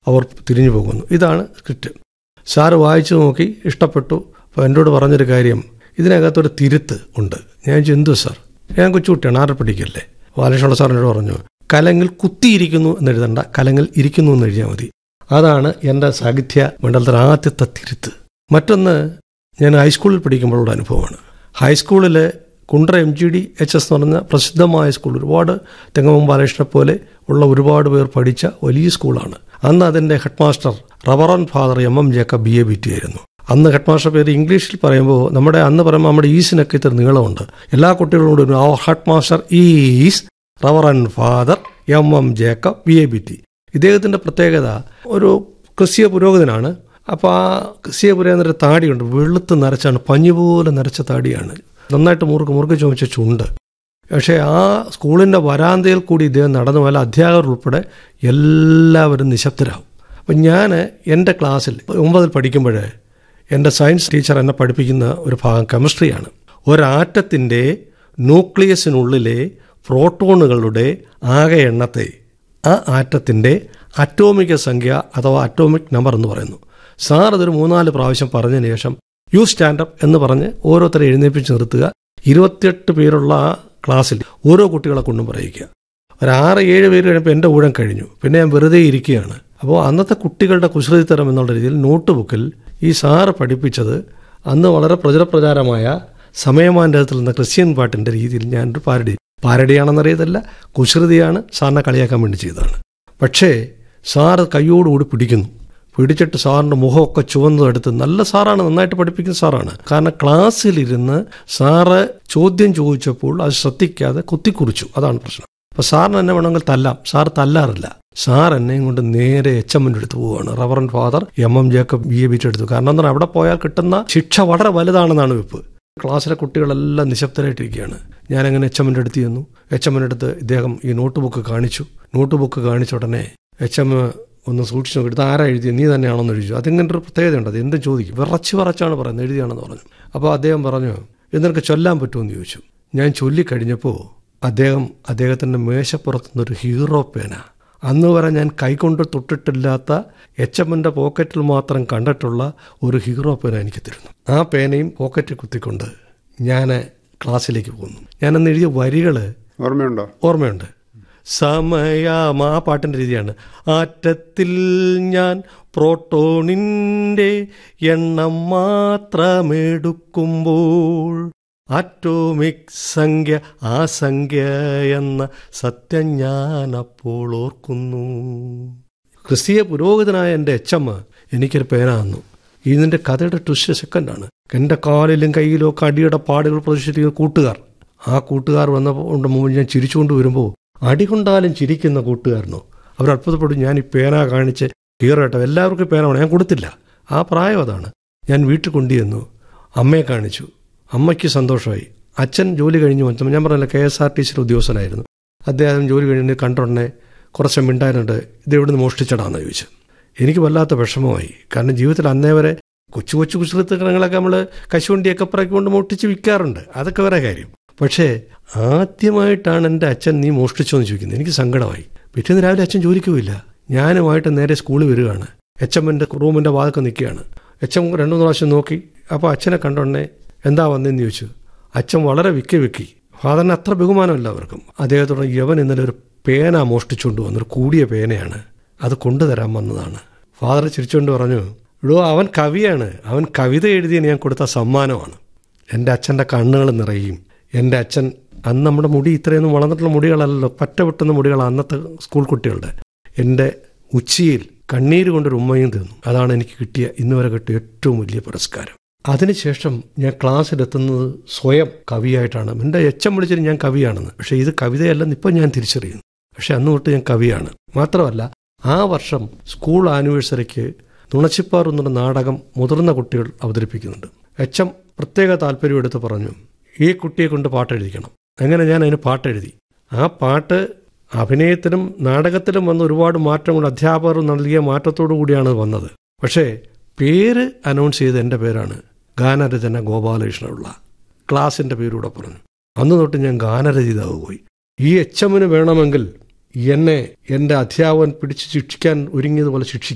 അവർ തിരിഞ്ഞു പോകുന്നു ഇതാണ് സ്ക്രിപ്റ്റ് സാറ് വായിച്ചു നോക്കി ഇഷ്ടപ്പെട്ടു അപ്പോൾ എന്നോട് പറഞ്ഞൊരു കാര്യം ഇതിനകത്തൊരു തിരുത്ത് ഉണ്ട് ഞാൻ ചോദിച്ചു, എന്തു സാർ ഞാൻ കൊച്ചുകുട്ടിയാണ് ആറ് പഠിക്കല്ലേ ബാലകൃഷ്ണ സാറിനോട് പറഞ്ഞു കലങ്ങിൽ കുത്തിയിരിക്കുന്നു എന്ന് എഴുതണ്ട കലങ്ങിൽ ഇരിക്കുന്നു എന്ന് എഴുതിയാൽ മതി അതാണ് എൻ്റെ സാഹിത്യ മണ്ഡലത്തിലെ ആദ്യത്തെ തിരുത്ത് മറ്റൊന്ന് ഞാൻ ഹൈസ്കൂളിൽ പഠിക്കുമ്പോഴുള്ള അനുഭവമാണ് ഹൈസ്കൂളിൽ Kundara M G D H S എന്ന് പറഞ്ഞ പ്രസിദ്ധമായ സ്കൂൾ ഒരുപാട് തെങ്ങമം ബാലകൃഷ്ണനെ പോലെ ഉള്ള ഒരുപാട് പേർ പഠിച്ച വലിയ സ്കൂളാണ് അന്ന് അതിൻ്റെ head master reverend father M M Jacob B A B T ആയിരുന്നു അന്ന് ഹെഡ് മാസ്റ്റർ പേര് ഇംഗ്ലീഷിൽ പറയുമ്പോൾ നമ്മുടെ അന്ന് പറയുമ്പോൾ നമ്മുടെ ഈസിനൊക്കെ ഇത്ര നീളമുണ്ട് എല്ലാ കുട്ടികളോടും ആ head master is reverend father M M Jacob B A B T ഇദ്ദേഹത്തിൻ്റെ പ്രത്യേകത ഒരു ക്രിസ്തീയ പുരോഹിതനാണ് അപ്പോൾ ആ ക്രിസ്തീയ പുരോഹിതൻ്റെ താടിയുണ്ട് വെളുത്ത് നരച്ചാണ് പഞ്ഞി പോലെ നരച്ച താടിയാണ് നന്നായിട്ട് മുറുക്ക് മുറുക്ക് ചുമച്ച ചുണ്ട് പക്ഷേ ആ സ്കൂളിൻ്റെ വരാന്തയിൽ കൂടി ഇദ്ദേഹം നടന്നു പോയാൽ അധ്യാപകർ ഉൾപ്പെടെ എല്ലാവരും നിശബ്ദരാകും അപ്പം ഞാൻ എൻ്റെ ക്ലാസ്സിൽ ഒമ്പതിൽ പഠിക്കുമ്പോൾ എൻ്റെ സയൻസ് ടീച്ചർ എന്നെ പഠിപ്പിക്കുന്ന ഒരു ഭാഗം കെമിസ്ട്രിയാണ് ഒരാറ്റത്തിൻ്റെ ന്യൂക്ലിയസിനുള്ളിലെ പ്രോട്ടോണുകളുടെ ആകെ എണ്ണത്തെ ആ ആറ്റത്തിൻ്റെ അറ്റോമിക സംഖ്യ അഥവാ അറ്റോമിക് നമ്പർ എന്ന് പറയുന്നു സാർ അതൊരു മൂന്നാല് പ്രാവശ്യം പറഞ്ഞതിന് ശേഷം യു സ്റ്റാൻഡപ്പ് എന്ന് പറഞ്ഞ് ഓരോരുത്തരെ എഴുന്നേപ്പിച്ച് നിർത്തുക ഇരുപത്തിയെട്ട് പേരുള്ള ആ ക്ലാസ്സിൽ ഓരോ കുട്ടികളെ കൊണ്ടും പറയിക്കുക ഒരു ആറ് ഏഴ് പേര് കഴിഞ്ഞപ്പോൾ എൻ്റെ ഊഴം കഴിഞ്ഞു പിന്നെ ഞാൻ വെറുതെ ഇരിക്കുകയാണ് അപ്പോൾ അന്നത്തെ കുട്ടികളുടെ കുസൃതിത്തരം എന്നുള്ള രീതിയിൽ നോട്ട് ബുക്കിൽ ഈ സാറ് പഠിപ്പിച്ചത് അന്ന് വളരെ പ്രചരപ്രചാരമായ സമയമാൻ്റെ നിന്ന ക്രിസ്ത്യൻ പാട്ടിൻ്റെ രീതിയിൽ ഞാനൊരു പാരഡി പാരഡിയാണെന്നറിയതല്ല കുസൃതിയാണ് സാറിനെ കളിയാക്കാൻ വേണ്ടി ചെയ്തതാണ് പക്ഷേ സാറ് കൈയോടുകൂടി പിടിക്കുന്നു പിടിച്ചിട്ട് സാറിൻ്റെ മുഖമൊക്കെ ചുവന്നതെടുത്ത് നല്ല സാറാണ് നന്നായിട്ട് പഠിപ്പിക്കുന്ന സാറാണ് കാരണം ക്ലാസ്സിലിരുന്ന് സാറ് ചോദ്യം ചോദിച്ചപ്പോൾ അത് ശ്രദ്ധിക്കാതെ കുത്തിക്കുറിച്ചു അതാണ് പ്രശ്നം അപ്പോൾ സാറിന് എന്നെ വേണമെങ്കിൽ തല്ലാം സാർ തല്ലാറില്ല സാർ എന്നെയും കൊണ്ട് നേരെ എച്ച് എമ്മിൻ്റെ അടുത്ത് പോവുകയാണ് reverend father M M Jacob B A ബിച്ച് എടുത്തു കാരണം എന്താ അവിടെ പോയാൽ കിട്ടുന്ന ശിക്ഷ വളരെ വലുതാണെന്നാണ് വെപ്പ് ക്ലാസ്സിലെ കുട്ടികളെല്ലാം നിശബ്ദരായിട്ടിരിക്കുകയാണ് ഞാനങ്ങനെ എച്ച് എമ്മിൻ്റെ അടുത്ത് ചെന്നു എച്ച് എമ്മിൻ്റെ അടുത്ത് ഇദ്ദേഹം ഈ നോട്ട് ബുക്ക് കാണിച്ചു നോട്ട് ബുക്ക് കാണിച്ച ഉടനെ എച്ച് എം ഒന്ന് സൂക്ഷിച്ച് നോക്കി ഇത് ആരാ എഴുതിയത് നീ തന്നെയാണെന്ന് എഴുതി അതിങ്ങനെ ഒരു പ്രത്യേകതയുണ്ട് അത് എന്തും ചോദിക്കും വിറച്ച് വിറച്ചാണ് പറയുന്നത് എഴുതിയാണെന്ന് പറഞ്ഞു അപ്പോൾ അദ്ദേഹം പറഞ്ഞു ഇത് നിനക്ക് ചൊല്ലാൻ പറ്റുമെന്ന് ചോദിച്ചു ഞാൻ ചൊല്ലിക്കഴിഞ്ഞപ്പോൾ അദ്ദേഹം അദ്ദേഹത്തിൻ്റെ മേശപ്പുറത്തുനിന്നൊരു ഹീറോ പേന അന്ന് വരെ ഞാൻ കൈകൊണ്ട് തൊട്ടിട്ടില്ലാത്ത എച്ച് എമ്മിൻ്റെ പോക്കറ്റിൽ മാത്രം കണ്ടിട്ടുള്ള ഒരു ഹീറോ പേന എനിക്ക് തരുന്നു ആ പേനയും പോക്കറ്റിൽ കുത്തിക്കൊണ്ട് ഞാൻ ക്ലാസ്സിലേക്ക് പോകുന്നു ഞാനന്ന് എഴുതിയ വരികൾ ഓർമ്മയുണ്ടോ ഓർമ്മയുണ്ട് സമയം ആ പാട്ടിൻ്റെ രീതിയാണ് ആറ്റത്തിൽ ഞാൻ പ്രോട്ടോണിൻ്റെ എണ്ണം മാത്രമെടുക്കുമ്പോൾ ആറ്റോമിക് സംഖ്യ ആ സംഖ്യ എന്ന സത്യം ഞാൻ അപ്പോൾ ഓർക്കുന്നു ക്രിസ്തീയ പുരോഹിതനായ എൻ്റെ എച്ചമ്മ എനിക്കൊരു പേന തന്നു ഇതിൻ്റെ കഥയുടെ ട്വിസ്റ്റ് സെക്കൻഡാണ് എൻ്റെ കാലിലും കയ്യിലും ഒക്കെ അടിയുടെ പാടുകൾ പ്രദർശിപ്പിക്കുന്ന കൂട്ടുകാർ ആ കൂട്ടുകാർ വന്നപ്പോൾ മുമ്പ് ഞാൻ ചിരിച്ചുകൊണ്ട് വരുമ്പോൾ അടികൊണ്ടാലും ചിരിക്കുന്ന കൂട്ടുകാരനോ അവർ അത്ഭുതപ്പെടും ഞാൻ ഈ പേന കാണിച്ച് ഹീറോട്ടോ എല്ലാവർക്കും പേന വേണം ഞാൻ കൊടുത്തില്ല ആ പ്രായം അതാണ് ഞാൻ വീട്ടിൽ കൊണ്ടുചെന്നു അമ്മയെ കാണിച്ചു അമ്മയ്ക്ക് സന്തോഷമായി അച്ഛൻ ജോലി കഴിഞ്ഞ് വന്നപ്പോൾ ഞാൻ പറഞ്ഞില്ല കെ എസ് ആർ ടി സിയുടെ ഉദ്യോഗസ്ഥനായിരുന്നു അദ്ദേഹം ജോലി കഴിഞ്ഞ് കണ്ടുടനെ കുറച്ച് മിണ്ടായിരുന്നുണ്ട് ഇത് എവിടെ നിന്ന് മോഷ്ടിച്ചടാന്ന് ചോദിച്ചു എനിക്ക് വല്ലാത്ത വിഷമമായി കാരണം ജീവിതത്തിൽ അന്നേ വരെ കൊച്ചു കൊച്ചു കുസൃത്തങ്ങളൊക്കെ നമ്മൾ കശുവണ്ടിയൊക്കെ പറക്കൊണ്ട് മോഷ്ടിച്ച് വിൽക്കാറുണ്ട് അതൊക്കെ വേറെ കാര്യം പക്ഷേ ആദ്യമായിട്ടാണ് എൻ്റെ അച്ഛൻ നീ മോഷ്ടിച്ചോ എന്ന് ചോദിക്കുന്നത് എനിക്ക് സങ്കടമായി പിറ്റേന്ന് രാവിലെ അച്ഛൻ ജോലിക്ക് പോയില്ല ഞാനുമായിട്ട് നേരെ സ്കൂളിൽ വരികയാണ് എച്ച് എമ്മിൻ്റെ റൂമിൻ്റെ വാതൊക്കെ നിൽക്കുകയാണ് എച്ച് എം രണ്ടു മൂന്ന് പ്രാവശ്യം നോക്കി അപ്പോൾ അച്ഛനെ കണ്ടോണ്ടേ എന്താ വന്നതെന്ന് ചോദിച്ചു അച്ഛൻ വളരെ വിക്കി വിക്കി ഫാദറിന് അത്ര ബഹുമാനമല്ല അവർക്കും അദ്ദേഹത്തോട് യവൻ ഇന്നലെ ഒരു പേന മോഷ്ടിച്ചുകൊണ്ട് വന്നു ഒരു കൂടിയ പേനയാണ് അത് കൊണ്ടുതരാൻ വന്നതാണ് ഫാദർ ചിരിച്ചുകൊണ്ട് പറഞ്ഞു ഇടോ അവൻ കവിയാണ് അവൻ കവിത എഴുതി ഞാൻ കൊടുത്ത സമ്മാനമാണ് എൻ്റെ അച്ഛൻ്റെ കണ്ണുകൾ നിറയും എൻ്റെ അച്ഛൻ അന്ന് നമ്മുടെ മുടി ഇത്രയൊന്നും വളർന്നിട്ടുള്ള മുടികളല്ലല്ലോ പറ്റ വെട്ടുന്ന മുടികൾ അന്നത്തെ സ്കൂൾ കുട്ടികളുടെ എൻ്റെ ഉച്ചിയിൽ കണ്ണീര് കൊണ്ടൊരു ഉമ്മയും തീർന്നു അതാണ് എനിക്ക് കിട്ടിയ ഇന്ന് വരെ കിട്ടിയ ഏറ്റവും വലിയ പുരസ്കാരം അതിനുശേഷം ഞാൻ ക്ലാസ്സിലെത്തുന്നത് സ്വയം കവിയായിട്ടാണ് എൻ്റെ എച്ചം വിളിച്ചിട്ട് ഞാൻ കവിയാണെന്ന് പക്ഷേ ഇത് കവിതയല്ലെന്ന് ഇപ്പം ഞാൻ തിരിച്ചറിയുന്നു പക്ഷെ അന്ന് തൊട്ട് ഞാൻ കവിയാണ് മാത്രമല്ല ആ വർഷം സ്കൂൾ ആനിവേഴ്സറിക്ക് തുണച്ചിപ്പാർ എന്നുള്ള നാടകം മുതിർന്ന കുട്ടികൾ അവതരിപ്പിക്കുന്നുണ്ട് എച്ചം പ്രത്യേക താല്പര്യം എടുത്ത് പറഞ്ഞു ഈ കുട്ടിയെ കൊണ്ട് പാട്ടെഴുതിക്കണം അങ്ങനെ ഞാൻ അതിന് പാട്ടെഴുതി ആ പാട്ട് അഭിനയത്തിലും നാടകത്തിലും വന്ന ഒരുപാട് മാറ്റങ്ങൾ അധ്യാപകർ നൽകിയ മാറ്റത്തോടു കൂടിയാണ് വന്നത് പക്ഷേ പേര് അനൗൺസ് ചെയ്ത എൻ്റെ പേരാണ് ഗാനരചന ഗോപാലകൃഷ്ണനുള്ള ക്ലാസിൻ്റെ പേരൂടെ പറഞ്ഞു അന്ന് തൊട്ട് ഞാൻ ഗാനരചയിതാവ് പോയി ഈ എച്ച് എമ്മിന് വേണമെങ്കിൽ എന്നെ എൻ്റെ അധ്യാപകൻ പിടിച്ച് ശിക്ഷിക്കാൻ ഒരുങ്ങിയതുപോലെ ശിക്ഷിക്കും